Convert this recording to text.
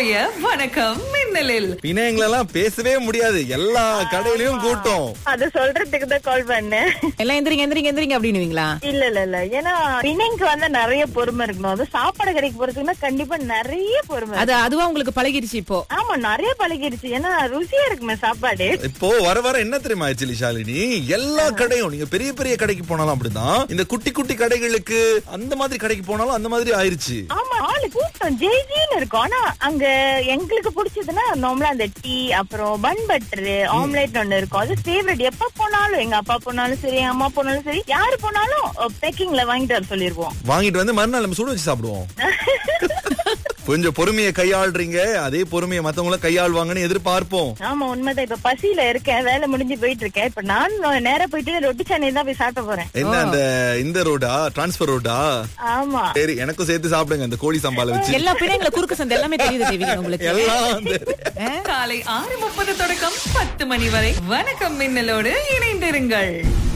இன்றைய வணக்கம் மின்னலில் பின்ன எங்களெல்லாம் பேசவே முடியாது எல்லா கடையிலயும் கூட்டம் அது சொல்றதுக்கு தான் கால் பண்ணேன் எல்லாம் எந்திரிங்க எந்திரிங்க எந்திரிங்க அப்படின்னுவீங்களா இல்ல இல்ல இல்ல ஏன்னா பிணைக்கு வந்து நிறைய பொறுமை இருக்கணும் அது சாப்பாடு கடைக்கு போறதுக்குன்னா கண்டிப்பா நிறைய பொறுமை அது அதுவா உங்களுக்கு பழகிடுச்சு இப்போ ஆமா நிறைய பழகிடுச்சு ஏன்னா ருசியா இருக்குமே சாப்பாடு இப்போ வர வர என்ன தெரியுமா ஆக்சுவலி ஷாலினி எல்லா கடையும் நீங்க பெரிய பெரிய கடைக்கு போனாலும் அப்படிதான் இந்த குட்டி குட்டி கடைகளுக்கு அந்த மாதிரி கடைக்கு போனாலும் அந்த மாதிரி ஆயிருச்சு ஆமா ஆளு கூட்டம் ஜெய்ஜின்னு இருக்கும் ஆனா அங்க எங்களுக்கு பிடிச்சதுன்னா நார்மலா அந்த டீ அப்புறம் பன் பட்டர் ஆம்லெட் ஒண்ணு இருக்கும் அது ஃபேவரட் எப்ப போனாலும் எங்க அப்பா போனாலும் சரி எங்க அம்மா போனாலும் சரி யாரு போனாலும் பேக்கிங்ல வாங்கிட்டு வர சொல்லிருவோம் வாங்கிட்டு வந்து மறுநாள் நம்ம சுட வச்சு சாப்பிடுவோம் கொஞ்சம் பொறுமையை கையாள்றீங்க அதே பொறுமையை மத்தவங்களும் கையாள்வாங்கன்னு எதிர்பார்ப்போம் ஆமா உண்மைதான் இப்ப பசியில இருக்கேன் வேலை முடிஞ்சு போயிட்டு இருக்கேன் இப்ப நான் நேரா போயிட்டு ரொட்டி சென்னை தான் போய் சாப்பிட போறேன் என்ன அந்த இந்த ரோடா டிரான்ஸ்பர் ரோடா ஆமா சரி எனக்கும் சேர்த்து சாப்பிடுங்க அந்த கோழி சம்பால வச்சு எல்லா பிள்ளைங்கள குறுக்கு சந்தை எல்லாமே தெரியுது தேவிகா உங்களுக்கு எல்லாம் தெரியும். காலை ஆறு முப்பது தொடக்கம் பத்து மணி வரை வணக்கம் மின்னலோடு இணைந்திருங்கள்